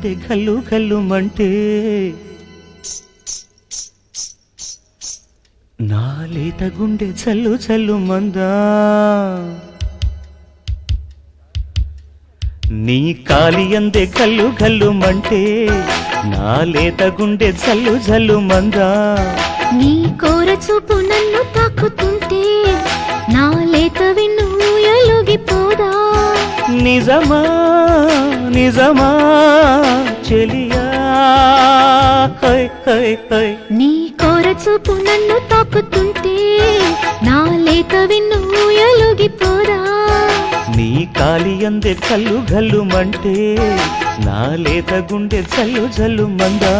అందే గల్లు గల్లుమంటే నా లేత గుండె చల్లు చల్లు మందా నీ కాలి అందే గల్లు గల్లుమంటే నా లేత గుండె జల్లు జల్లు మందా నీ కోర చూపు నన్ను తాకుతుంటే నా లేత విన్ను ఎలుగిపోదా నిజమా నిజమా చెలియా హై హై హై నీ కోర చూపు నన్ను తాకుతుంటే నా లేత విన్ను ఎలుగిపోదా నీ కాలి అందే కల్లు గల్లుమంటే నా లేత గుండె జల్లు జల్లు మందా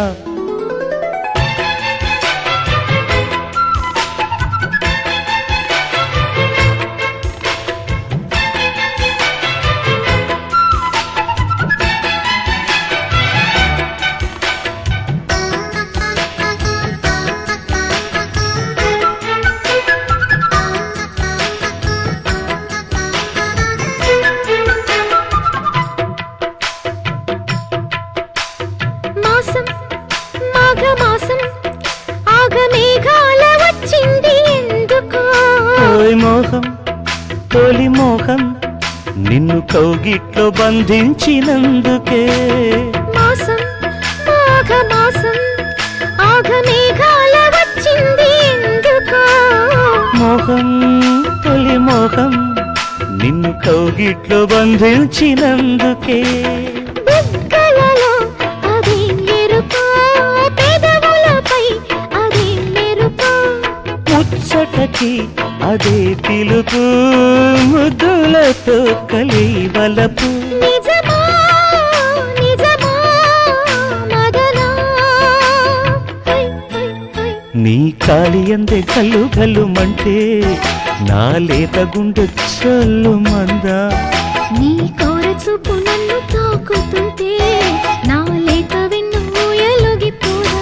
మాసం మాఘ మాసం ఆగమేఘాల వచ్చింది ఎందుకో ఓయ్ మోహం తొలి మోహం నిన్ను కౌగిట్లో బంధించినందుకే మాసం మాఘ మాసం ఆగమేఘాల వచ్చింది ఎందుకో మోహం తొలి మోహం నిన్ను కౌగిట్లో బంధించినందుకే బుగ్గలలో అది ఎరుపో పెదవులపై అది మెరుపో ముచ్చటకి అదే పిలుపు ముద్దులతో కలి వలపు నిజమా నిజమా మదనా హై హై హై నీ కాలి అందే కల్లు గల్లుమంటే నా లేత గుండె చల్లు మందా నీ కోర చూపు నన్ను తాకుతుంటే నా లేత విన్ను ఎలుగిపోదా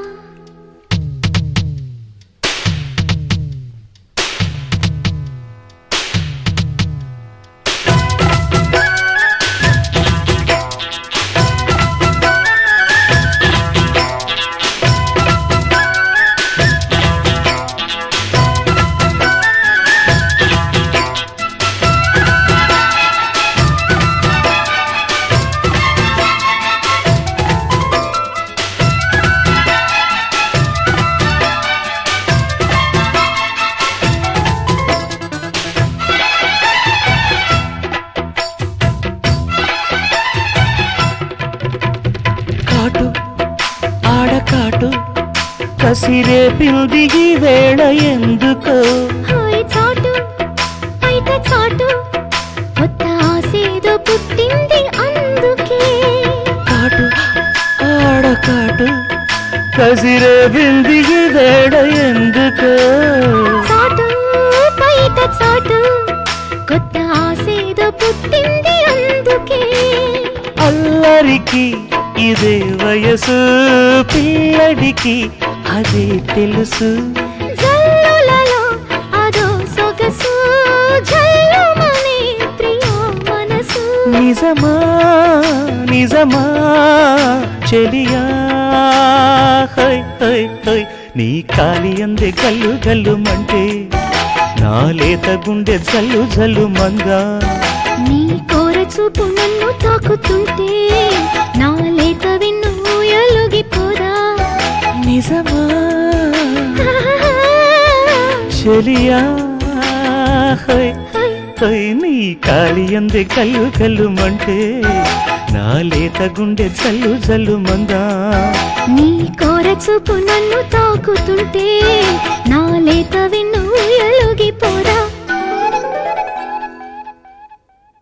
కాటు ఆడకాటు కసిరే పిల్దిగి వేళ ఎందుకో హాయ్ చాటు బయట చాటు కొత్త ఆసేదో పుట్టింది అందుకే కాటు ఆడకాటు కసిరే బిందిగి వేళ ఎందుకో చాటు బయట చాటు కొత్త ఆసేదో పుట్టింది అందుకే అల్లరికి ఇదే వయసు పిల్లడికి అదే తెలుసు జల్లులలో అదో సొగసు జల్లుమనే ప్రియా మనసు నిజమా నిజమా చెలియా హై హై హై నీ కాలి అందే గల్లు గల్లుమంటే నా లేత గుండె జల్లు జల్లు మందా నీ కోర చూపు నన్ను తాకుతుంటే నా లేత విన్ను ఎలుగిపోదా నిజమా చెలియా హై హై హై నీ కాలి అందే కల్లు కల్లుమంటే నా లేత గుండె జల్లు జల్లు మందా నీ కోర చూపు నన్ను తాకుతుంటే నా లేత విన్ను ఎలుగిపోదా